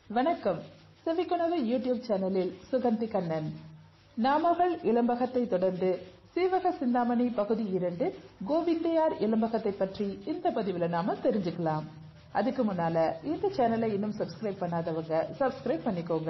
வணக்கம் செவிக்கனவு யூடியூப் சேனலில் சுகந்தி கண்ணன் நாமகள் இளம்பகத்தை தொடர்ந்து சீவக சிந்தாமணி பகுதி இரண்டு கோவிந்தையார் இளம்பகத்தை பற்றி இந்த பதிவுல நாம தெரிஞ்சுக்கலாம் அதுக்கு முன்னால இந்த சேனலை இன்னும் சப்ஸ்கிரைப் பண்ணாதவங்க சப்ஸ்கிரைப் பண்ணிக்கோங்க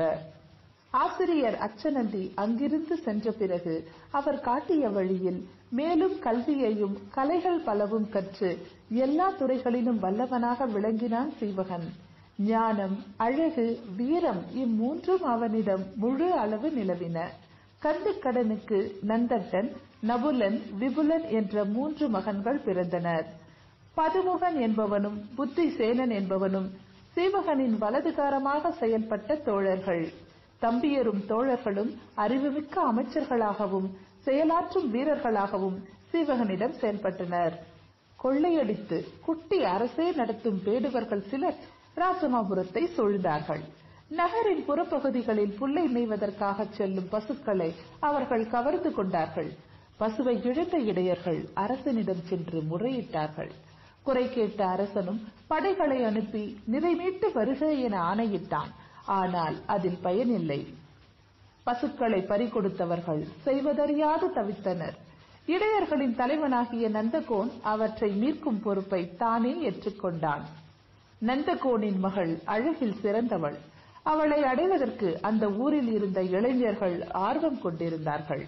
ஆசிரியர் அச்சநந்தி அங்கிருந்து சென்ற பிறகு அவர் காட்டிய வழியில் மேலும் கல்வியையும் கலைகள் பலவும் கற்று எல்லா துறைகளிலும் வல்லவனாக விளங்கினான் சீவகன் ஞானம் அழகு வீரம் இம்மூன்றும் அவனிடம் முழு அளவு நிலவின கந்து கடனுக்கு நந்தட்டன் நபுலன் விபுலன் என்ற மூன்று மகன்கள் பிறந்தனர் பதுமுகன் என்பவனும் புத்தி சேனன் என்பவனும் சீவகனின் வலதுகாரமாக செயல்பட்ட தோழர்கள் தம்பியரும் தோழர்களும் அறிவுமிக்க அமைச்சர்களாகவும் செயலாற்றும் வீரர்களாகவும் சீவகனிடம் செயல்பட்டனர் கொள்ளையடித்து குட்டி அரசே நடத்தும் பேடுவர்கள் சிலர் ராசமாபுரத்தை சூழ்ந்தார்கள் நகரின் புறப்பகுதிகளில் புல்லை மேய்வதற்காக செல்லும் பசுக்களை அவர்கள் கவர்ந்து கொண்டார்கள் பசுவை இழந்த இடையர்கள் அரசனிடம் சென்று முறையிட்டார்கள் குறை கேட்ட அரசனும் படைகளை அனுப்பி நிறைமீட்டு வருக என ஆணையிட்டான் ஆனால் அதில் பயனில்லை பசுக்களை பறிகொடுத்தவர்கள் செய்வதறியாது தவித்தனர் இடையர்களின் தலைவனாகிய நந்தகோன் அவற்றை மீட்கும் பொறுப்பை தானே ஏற்றுக்கொண்டான் நந்தகோனின் மகள் அழகில் சிறந்தவள் அவளை அடைவதற்கு அந்த ஊரில் இருந்த இளைஞர்கள் ஆர்வம் கொண்டிருந்தார்கள்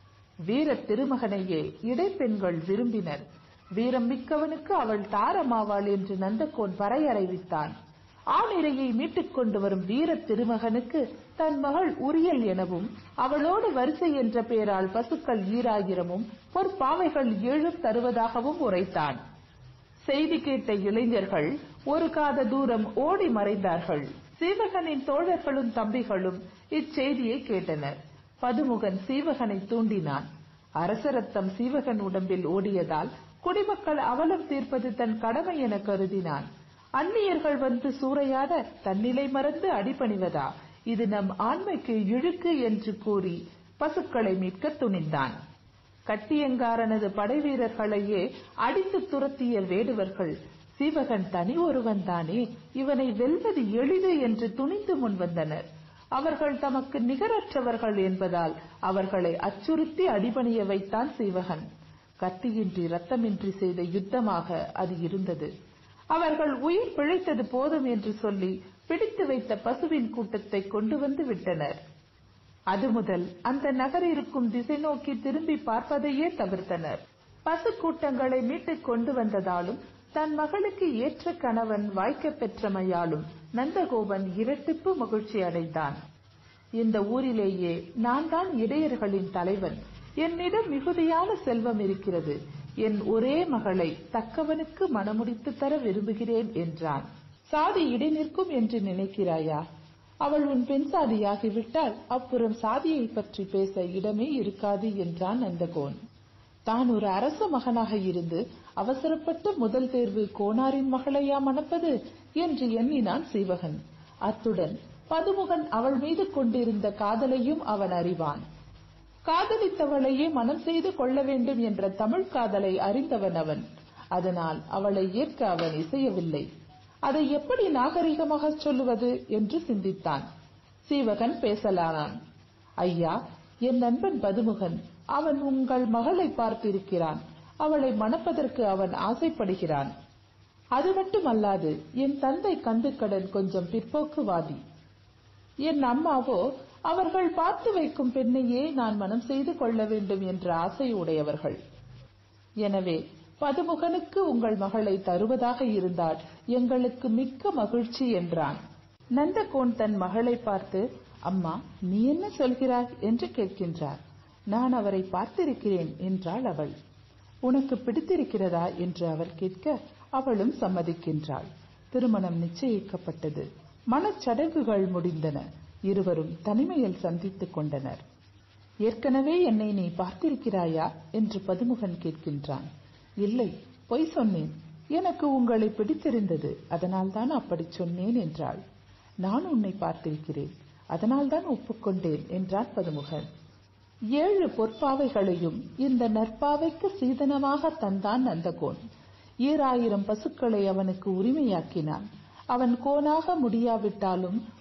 வீர திருமகனையே இடைப்பெண்கள் விரும்பினர் வீரம் மிக்கவனுக்கு அவள் தாரமாவாள் என்று நந்தகோன் வரையறைவித்தான் ஆணிரையை மீட்டுக் கொண்டு வரும் வீர திருமகனுக்கு தன் மகள் உரியல் எனவும் அவளோடு வரிசை என்ற பெயரால் பசுக்கள் ஈராயிரமும் பொற்பாவைகள் ஏழும் தருவதாகவும் உரைத்தான் செய்தி கேட்ட இளைஞர்கள் ஒரு காத தூரம் ஓடி மறைந்தார்கள் சீவகனின் தோழர்களும் தம்பிகளும் இச்செய்தியை கேட்டனர் பதுமுகன் சீவகனை தூண்டினான் அரசரத்தம் சீவகன் உடம்பில் ஓடியதால் குடிமக்கள் அவலம் தீர்ப்பது தன் கடமை என கருதினான் அந்நியர்கள் வந்து சூறையாட தன்னிலை மறந்து அடிபணிவதா இது நம் ஆண்மைக்கு இழுக்கு என்று கூறி பசுக்களை மீட்க துணிந்தான் கட்டியங்காரனது படைவீரர்களையே அடித்து துரத்திய வேடுவர்கள் சீவகன் தனி ஒருவன் தானே இவனை வெல்வது எளிது என்று துணிந்து முன்வந்தனர் அவர்கள் தமக்கு நிகரற்றவர்கள் என்பதால் அவர்களை அச்சுறுத்தி அடிபணிய வைத்தான் சீவகன் கத்தியின்றி ரத்தமின்றி செய்த யுத்தமாக அது இருந்தது அவர்கள் உயிர் பிழைத்தது போதும் என்று சொல்லி பிடித்து வைத்த பசுவின் கூட்டத்தை கொண்டு வந்து விட்டனர் அது முதல் அந்த நகர் இருக்கும் திசை நோக்கி திரும்பி பார்ப்பதையே தவிர்த்தனர் பசு கூட்டங்களை மீட்டுக் கொண்டு வந்ததாலும் தன் மகளுக்கு ஏற்ற கணவன் வாய்க்க பெற்றமையாலும் நந்தகோபன் இரட்டிப்பு மகிழ்ச்சி அடைந்தான் இந்த ஊரிலேயே நான் தான் இடையர்களின் தலைவன் என்னிடம் மிகுதியான செல்வம் இருக்கிறது என் ஒரே மகளை தக்கவனுக்கு மணமுடித்து தர விரும்புகிறேன் என்றான் சாதி இடை நிற்கும் என்று நினைக்கிறாயா அவள் உன் பெண் சாதியாகிவிட்டால் அப்புறம் சாதியை பற்றி பேச இடமே இருக்காது என்றான் நந்தகோன் தான் ஒரு அரச மகனாக இருந்து அவசரப்பட்டு முதல் தேர்வு கோனாரின் மகளையா மணப்பது என்று எண்ணினான் சீவகன் அத்துடன் பதுமுகன் அவள் மீது கொண்டிருந்த காதலையும் அவன் அறிவான் காதலித்தவளையே மனம் செய்து கொள்ள வேண்டும் என்ற தமிழ் காதலை அறிந்தவன் அவன் அதனால் அவளை ஏற்க அவன் இசையவில்லை அதை எப்படி நாகரிகமாக சொல்லுவது என்று சிந்தித்தான் சீவகன் பேசலானான் ஐயா என் நண்பன் பதுமுகன் அவன் உங்கள் மகளை பார்த்திருக்கிறான் அவளை மணப்பதற்கு அவன் ஆசைப்படுகிறான் அது மட்டுமல்லாது என் தந்தை கந்துக்கடன் கொஞ்சம் பிற்போக்குவாதி என் அம்மாவோ அவர்கள் பார்த்து வைக்கும் பெண்ணையே நான் மனம் செய்து கொள்ள வேண்டும் என்ற ஆசை உடையவர்கள் எனவே பதுமுகனுக்கு உங்கள் மகளை தருவதாக இருந்தால் எங்களுக்கு மிக்க மகிழ்ச்சி என்றான் நந்தகோன் தன் மகளை பார்த்து அம்மா நீ என்ன சொல்கிறாய் என்று கேட்கின்றார் நான் அவரை பார்த்திருக்கிறேன் என்றாள் அவள் உனக்கு பிடித்திருக்கிறதா என்று அவர் கேட்க அவளும் சம்மதிக்கின்றாள் திருமணம் நிச்சயிக்கப்பட்டது மனச்சடங்குகள் முடிந்தன இருவரும் தனிமையில் சந்தித்துக் கொண்டனர் ஏற்கனவே என்னை நீ பார்த்திருக்கிறாயா என்று பதுமுகன் கேட்கின்றான் இல்லை பொய் சொன்னேன் எனக்கு உங்களை பிடித்திருந்தது அதனால்தான் அப்படி சொன்னேன் என்றாள் நான் உன்னை பார்த்திருக்கிறேன் அதனால்தான் ஒப்புக்கொண்டேன் என்றான் பதுமுகன் ஏழு பொற்பாவைகளையும் இந்த நற்பாவைக்கு சீதனமாக தந்தான் நந்தகோன் ஈராயிரம் பசுக்களை அவனுக்கு உரிமையாக்கினான் அவன் கோனாக முடியாவிட்டாலும்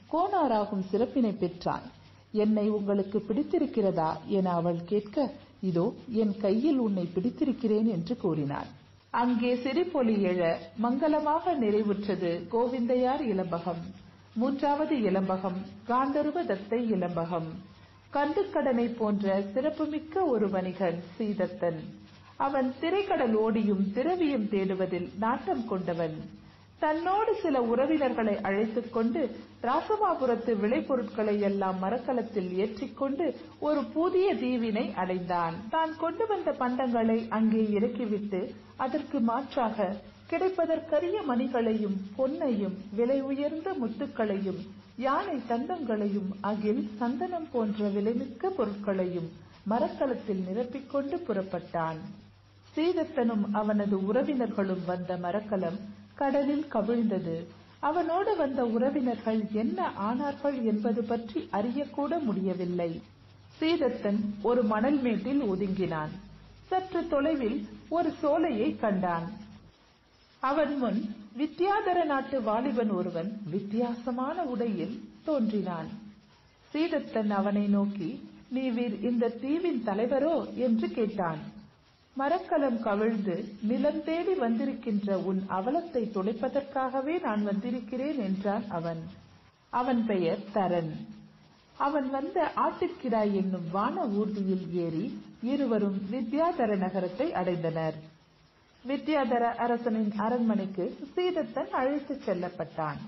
கோனாராகும் சிறப்பினை பெற்றான் என்னை உங்களுக்கு பிடித்திருக்கிறதா என அவள் கேட்க இதோ என் கையில் உன்னை பிடித்திருக்கிறேன் என்று கூறினான் அங்கே சிரிப்பொலி எழ மங்களமாக நிறைவுற்றது கோவிந்தையார் இளம்பகம் மூன்றாவது இளம்பகம் காந்தருவ தத்தை இளம்பகம் கண்டுக்கடனை போன்ற சிறப்புமிக்க ஒரு வணிகன் சீதத்தன் அவன் திரைக்கடல் ஓடியும் திரவியம் தேடுவதில் நாட்டம் கொண்டவன் தன்னோடு சில உறவினர்களை அழைத்துக் கொண்டு ராசமாபுரத்து விளைபொருட்களை எல்லாம் மரக்கலத்தில் ஏற்றிக்கொண்டு ஒரு புதிய தீவினை அடைந்தான் தான் கொண்டு வந்த பண்டங்களை அங்கே இறக்கிவிட்டு அதற்கு மாற்றாக கிடைப்பதற்கரிய மணிகளையும் பொன்னையும் விலை உயர்ந்த முத்துக்களையும் யானை தந்தங்களையும் அகில் சந்தனம் போன்ற விலைமிக்க பொருட்களையும் மரக்கலத்தில் நிரப்பிக்கொண்டு புறப்பட்டான் சீதத்தனும் அவனது உறவினர்களும் வந்த மரக்கலம் கடலில் கவிழ்ந்தது அவனோடு வந்த உறவினர்கள் என்ன ஆனார்கள் என்பது பற்றி அறியக்கூட முடியவில்லை சீதத்தன் ஒரு மணல் மேட்டில் ஒதுங்கினான் சற்று தொலைவில் ஒரு சோலையை கண்டான் அவன் முன் வித்யாதர நாட்டு வாலிபன் ஒருவன் வித்தியாசமான உடையில் தோன்றினான் சீதத்தன் அவனை நோக்கி நீ வீர் இந்த தீவின் தலைவரோ என்று கேட்டான் மரக்கலம் கவிழ்ந்து நிலம் தேடி வந்திருக்கின்ற உன் அவலத்தை துடைப்பதற்காகவே நான் வந்திருக்கிறேன் என்றான் அவன் அவன் பெயர் தரன் அவன் வந்த ஆட்டுக்கிடாய் என்னும் வான ஊர்தியில் ஏறி இருவரும் வித்யாதர நகரத்தை அடைந்தனர் வித்யாதர அரசனின் அரண்மனைக்கு சீதத்தன் அழைத்துச் செல்லப்பட்டான்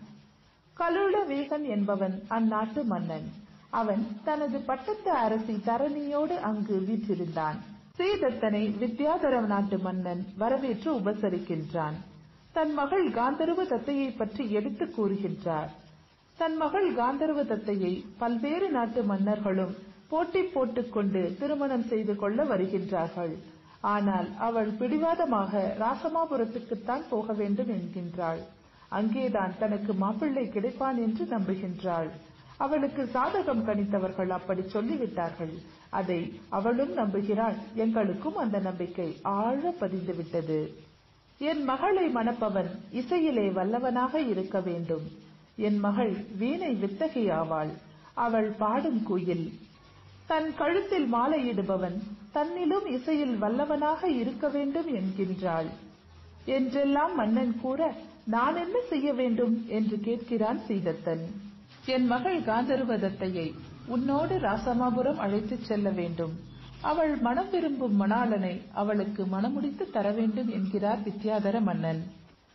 கலுட வேகன் என்பவன் அந்நாட்டு மன்னன் அவன் தனது பட்டத்து அரசி தரணியோடு அங்கு வீற்றிருந்தான் சீதத்தனை வித்யாதர நாட்டு மன்னன் வரவேற்று உபசரிக்கின்றான் தன் மகள் காந்தருவ தத்தையை பற்றி எடுத்துக் கூறுகின்றார் தன் மகள் காந்தர்வ தத்தையை பல்வேறு நாட்டு மன்னர்களும் போட்டி போட்டுக்கொண்டு திருமணம் செய்து கொள்ள வருகின்றார்கள் ஆனால் அவள் பிடிவாதமாக ராசமாபுரத்துக்குத்தான் போக வேண்டும் என்கின்றாள் அங்கேதான் தனக்கு மாப்பிள்ளை கிடைப்பான் என்று நம்புகின்றாள் அவளுக்கு சாதகம் கணித்தவர்கள் அப்படி சொல்லிவிட்டார்கள் அதை அவளும் நம்புகிறாள் எங்களுக்கும் அந்த நம்பிக்கை ஆழ பதிந்து விட்டது என் மகளை மணப்பவன் இசையிலே வல்லவனாக இருக்க வேண்டும் என் மகள் வீணை வித்தகி ஆவாள் அவள் பாடும் குயில் தன் கழுத்தில் மாலையிடுபவன் தன்னிலும் இசையில் வல்லவனாக இருக்க வேண்டும் என்கின்றாள் என்றெல்லாம் மன்னன் கூற நான் என்ன செய்ய வேண்டும் என்று கேட்கிறான் சீதத்தன் என் மகள் காந்தருவதத்தையை உன்னோடு ராசமாபுரம் அழைத்துச் செல்ல வேண்டும் அவள் மனம் விரும்பும் மணாளனை அவளுக்கு மணமுடித்து தர வேண்டும் என்கிறார் வித்யாதர மன்னன்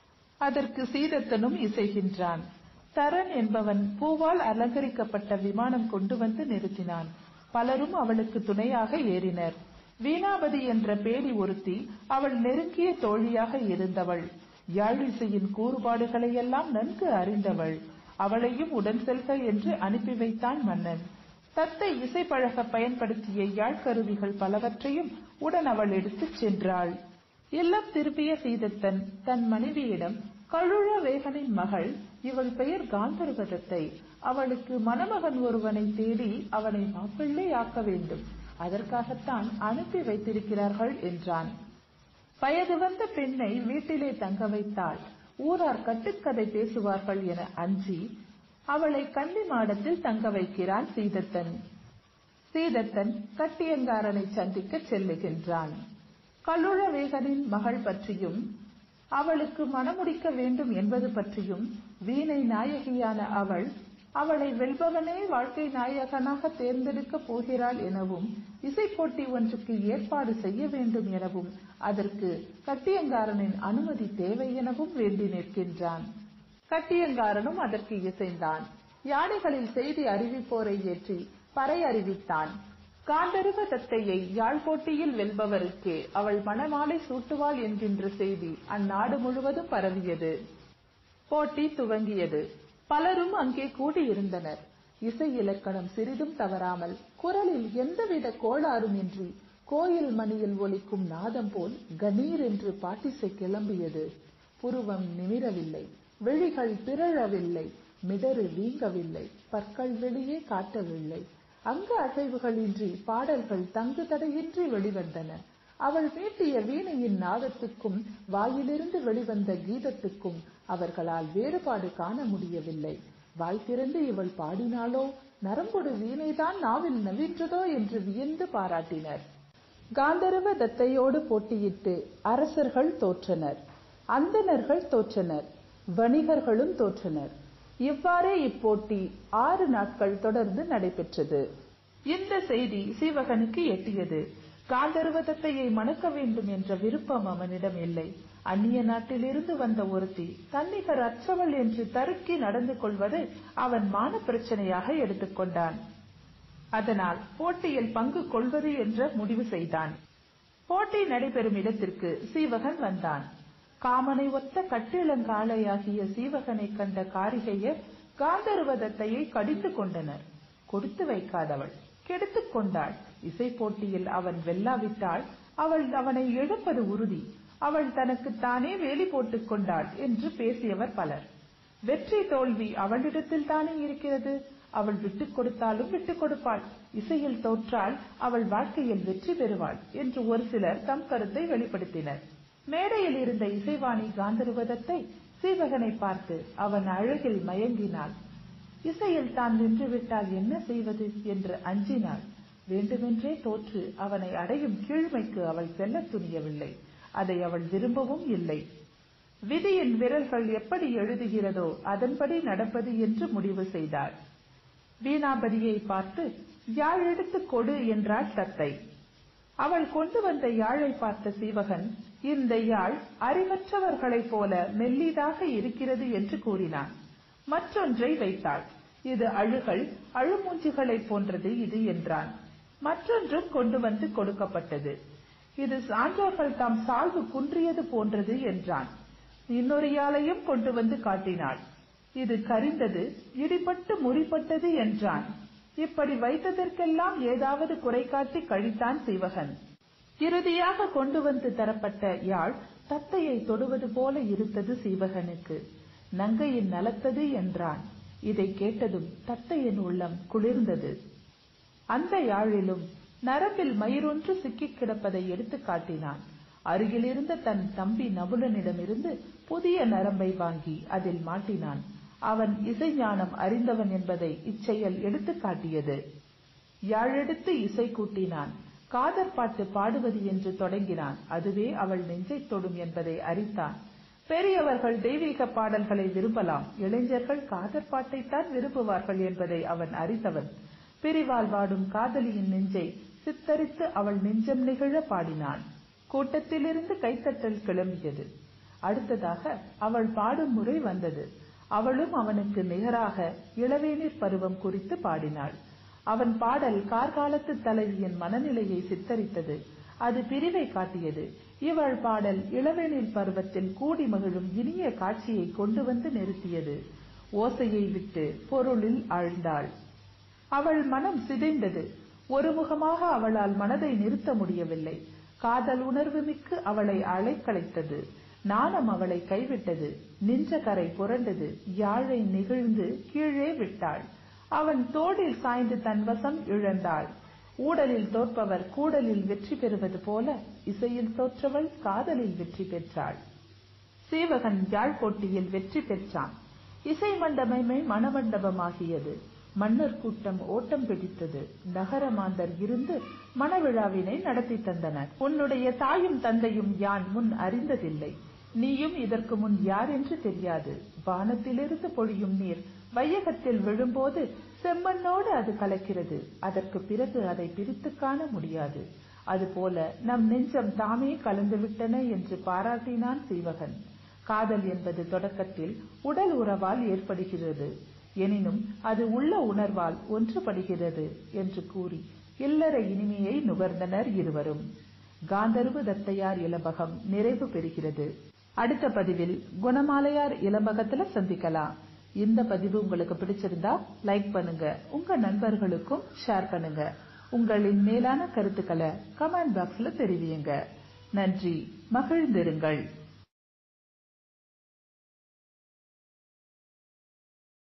அதற்கு சீதத்தனும் இசைகின்றான் தரன் என்பவன் பூவால் அலங்கரிக்கப்பட்ட விமானம் கொண்டு வந்து நிறுத்தினான் பலரும் அவளுக்கு துணையாக ஏறினர் வீணாவதி என்ற பேடி ஒருத்தி அவள் நெருங்கிய தோழியாக இருந்தவள் யாழிசையின் கூறுபாடுகளையெல்லாம் நன்கு அறிந்தவள் அவளையும் உடன் செல்க என்று அனுப்பி வைத்தான் மன்னன் தத்தை இசை பழக பயன்படுத்திய யாழ்கருவிகள் பலவற்றையும் உடன் அவள் எடுத்துச் சென்றாள் இல்லம் திரும்பிய சீதத்தன் தன் மனைவியிடம் கழுழ வேகனின் மகள் இவள் பெயர் காந்தர்வதத்தை அவளுக்கு மணமகன் ஒருவனை தேடி அவனை மாப்பிள்ளை ஆக்க வேண்டும் அதற்காகத்தான் அனுப்பி வைத்திருக்கிறார்கள் என்றான் வயது வந்த பெண்ணை வீட்டிலே தங்க வைத்தாள் ஊரார் கட்டுக்கதை பேசுவார்கள் என அஞ்சி அவளை கன்னி மாடத்தில் தங்க வைக்கிறான் சீதத்தன் சீதத்தன் கட்டியங்காரனை சந்திக்க செல்லுகின்றான் கல்லுழ வேகனின் மகள் பற்றியும் அவளுக்கு மணமுடிக்க வேண்டும் என்பது பற்றியும் வீணை நாயகியான அவள் அவளை வெல்பவனே வாழ்க்கை நாயகனாக தேர்ந்தெடுக்கப் போகிறாள் எனவும் இசை போட்டி ஒன்றுக்கு ஏற்பாடு செய்ய வேண்டும் எனவும் அதற்கு கட்டியங்காரனின் அனுமதி தேவை எனவும் வேண்டி நிற்கின்றான் கட்டியங்காரனும் அதற்கு இசைந்தான் யானைகளில் செய்தி அறிவிப்போரை ஏற்றி பறை அறிவித்தான் காண்டருவ தத்தையை யாழ் போட்டியில் வெல்பவருக்கே அவள் மணமாலை சூட்டுவாள் என்கின்ற செய்தி அந்நாடு முழுவதும் பரவியது போட்டி துவங்கியது பலரும் அங்கே கூடியிருந்தனர் இசை இலக்கணம் சிறிதும் தவறாமல் குரலில் எந்தவித கோளாறும் இன்றி கோயில் மணியில் ஒலிக்கும் நாதம் போல் கணீர் என்று பாட்டிசை கிளம்பியது புருவம் நிமிரவில்லை விழிகள் பிறழவில்லை மிடறு வீங்கவில்லை பற்கள் வெளியே காட்டவில்லை அங்க அசைவுகளின்றி பாடல்கள் தங்கு தடையின்றி வெளிவந்தன அவள் மீட்டிய வீணையின் நாதத்துக்கும் வாயிலிருந்து வெளிவந்த கீதத்துக்கும் அவர்களால் வேறுபாடு காண முடியவில்லை வாய் திறந்து இவள் பாடினாளோ நரம்பொடு வீணைதான் நாவில் நவிற்றதோ என்று வியந்து பாராட்டினர் காந்தர்வ தத்தையோடு போட்டியிட்டு அரசர்கள் தோற்றனர் அந்தணர்கள் தோற்றனர் வணிகர்களும் தோற்றனர் இவ்வாறே இப்போட்டி ஆறு நாட்கள் தொடர்ந்து நடைபெற்றது இந்த செய்தி சீவகனுக்கு எட்டியது காந்தர்வ தத்தையை மணக்க வேண்டும் என்ற விருப்பம் அவனிடம் இல்லை அந்நிய நாட்டிலிருந்து வந்த ஒருத்தி தன்னிகர் அற்றவள் என்று தருக்கி நடந்து கொள்வதை அவன் மான பிரச்சனையாக எடுத்துக்கொண்டான் அதனால் போட்டியில் பங்கு கொள்வது என்ற முடிவு செய்தான் போட்டி நடைபெறும் இடத்திற்கு சீவகன் வந்தான் காமனை ஒத்த கட்டிளங்காளையாகிய சீவகனை கண்ட காரிகையர் காந்தர்வதத்தையை கடித்து கொண்டனர் கொடுத்து வைக்காதவள் கெடுத்துக் கொண்டாள் இசை போட்டியில் அவன் வெல்லாவிட்டால் அவள் அவனை இழப்பது உறுதி அவள் தனக்கு தானே வேலி போட்டுக் கொண்டாள் என்று பேசியவர் பலர் வெற்றி தோல்வி அவளிடத்தில் தானே இருக்கிறது அவள் விட்டுக் கொடுத்தாலும் விட்டுக் கொடுப்பாள் இசையில் தோற்றால் அவள் வாழ்க்கையில் வெற்றி பெறுவாள் என்று ஒரு சிலர் தம் கருத்தை வெளிப்படுத்தினர் மேடையில் இருந்த இசைவாணி காந்தர்வதத்தை சீவகனை பார்த்து அவன் அழகில் மயங்கினாள் இசையில் தான் நின்றுவிட்டால் என்ன செய்வது என்று அஞ்சினாள் வேண்டுமென்றே தோற்று அவனை அடையும் கீழ்மைக்கு அவள் செல்ல துணியவில்லை அதை அவள் விரும்பவும் இல்லை விதியின் விரல்கள் எப்படி எழுதுகிறதோ அதன்படி நடப்பது என்று முடிவு செய்தாள் வீணாபதியை பார்த்து யாழ் எடுத்து கொடு என்றாள் தத்தை அவள் கொண்டு வந்த யாழை பார்த்த சீவகன் இந்த யாழ் அறிவற்றவர்களைப் போல மெல்லிதாக இருக்கிறது என்று கூறினான் மற்றொன்றை வைத்தாள் இது அழுகல் அழுமூஞ்சிகளைப் போன்றது இது என்றான் மற்றொன்றும் கொண்டு வந்து கொடுக்கப்பட்டது இது சான்றோர்கள் தாம் சால்வு குன்றியது போன்றது என்றான் இன்னொரு யாழையும் கொண்டு வந்து காட்டினாள் இது கரிந்தது இடிபட்டு முறிப்பட்டது என்றான் இப்படி வைத்ததற்கெல்லாம் ஏதாவது குறை காட்டி கழித்தான் சிவகன் இறுதியாக கொண்டு வந்து தரப்பட்ட யாழ் தத்தையை தொடுவது போல இருந்தது சீவகனுக்கு நங்கையின் நலத்தது என்றான் இதை கேட்டதும் தத்தையின் உள்ளம் குளிர்ந்தது அந்த யாழிலும் நரம்பில் மயிரொன்று சிக்கிக் கிடப்பதை எடுத்து காட்டினான் அருகிலிருந்த தன் தம்பி நபுலனிடமிருந்து புதிய நரம்பை வாங்கி அதில் மாட்டினான் அவன் இசை ஞானம் அறிந்தவன் என்பதை இச்செயல் எடுத்து காட்டியது யாழெடுத்து இசை கூட்டினான் காதற் பாட்டு பாடுவது என்று தொடங்கினான் அதுவே அவள் நெஞ்சைத் தொடும் என்பதை அறித்தான் பெரியவர்கள் தெய்வீக பாடல்களை விரும்பலாம் இளைஞர்கள் காதற் பாட்டைத்தான் விரும்புவார்கள் என்பதை அவன் அறிந்தவன் பிரிவால் வாடும் காதலியின் நெஞ்சை சித்தரித்து அவள் நெஞ்சம் நிகழ பாடினான் கூட்டத்திலிருந்து கைத்தட்டல் கிளம்பியது அடுத்ததாக அவள் பாடும் முறை வந்தது அவளும் அவனுக்கு நிகராக இளவேநீர் பருவம் குறித்து பாடினாள் அவன் பாடல் கார்காலத்து தலைவியின் மனநிலையை சித்தரித்தது அது பிரிவை காட்டியது இவள் பாடல் இளவேநீர் பருவத்தில் கூடி மகிழும் இனிய காட்சியை கொண்டு வந்து நிறுத்தியது ஓசையை விட்டு பொருளில் ஆழ்ந்தாள் அவள் மனம் சிதைந்தது ஒருமுகமாக அவளால் மனதை நிறுத்த முடியவில்லை காதல் உணர்வு மிக்கு அவளை அலைக்களைத்தது நாணம் அவளை கைவிட்டது நின்ற கரை புரண்டது யாழை நெகிழ்ந்து கீழே விட்டாள் அவன் தோளில் சாய்ந்து தன் வசம் இழந்தாள் ஊடலில் தோற்பவர் கூடலில் வெற்றி பெறுவது போல இசையில் தோற்றவள் காதலில் வெற்றி பெற்றாள் சீவகன் யாழ் போட்டியில் வெற்றி பெற்றான் இசை மண்டபமே மணமண்டபமாகியது மன்னர் கூட்டம் ஓட்டம் பிடித்தது நகர மாந்தர் இருந்து மணவிழாவினை நடத்தி தந்தனர் உன்னுடைய தாயும் தந்தையும் யான் முன் அறிந்ததில்லை நீயும் இதற்கு முன் யார் என்று தெரியாது வானத்திலிருந்து பொழியும் நீர் வையகத்தில் விழும்போது செம்மண்ணோடு அது கலக்கிறது அதற்கு பிறகு அதை பிரித்து காண முடியாது அதுபோல நம் நெஞ்சம் தாமே கலந்துவிட்டன என்று பாராட்டினான் சீவகன் காதல் என்பது தொடக்கத்தில் உடல் உறவால் ஏற்படுகிறது எனினும் அது உள்ள உணர்வால் ஒன்றுபடுகிறது என்று கூறி இல்லற இனிமையை நுகர்ந்தனர் இருவரும் காந்தர்வு தத்தையார் இலம்பகம் நிறைவு பெறுகிறது அடுத்த பதிவில் குணமாலையார் இலம்பகத்துல சந்திக்கலாம் இந்த பதிவு உங்களுக்கு பிடிச்சிருந்தா லைக் பண்ணுங்க உங்க நண்பர்களுக்கும் ஷேர் பண்ணுங்க உங்களின் மேலான கருத்துக்களை கமெண்ட் பாக்ஸ்ல தெரிவியுங்க நன்றி மகிழ்ந்திருங்கள்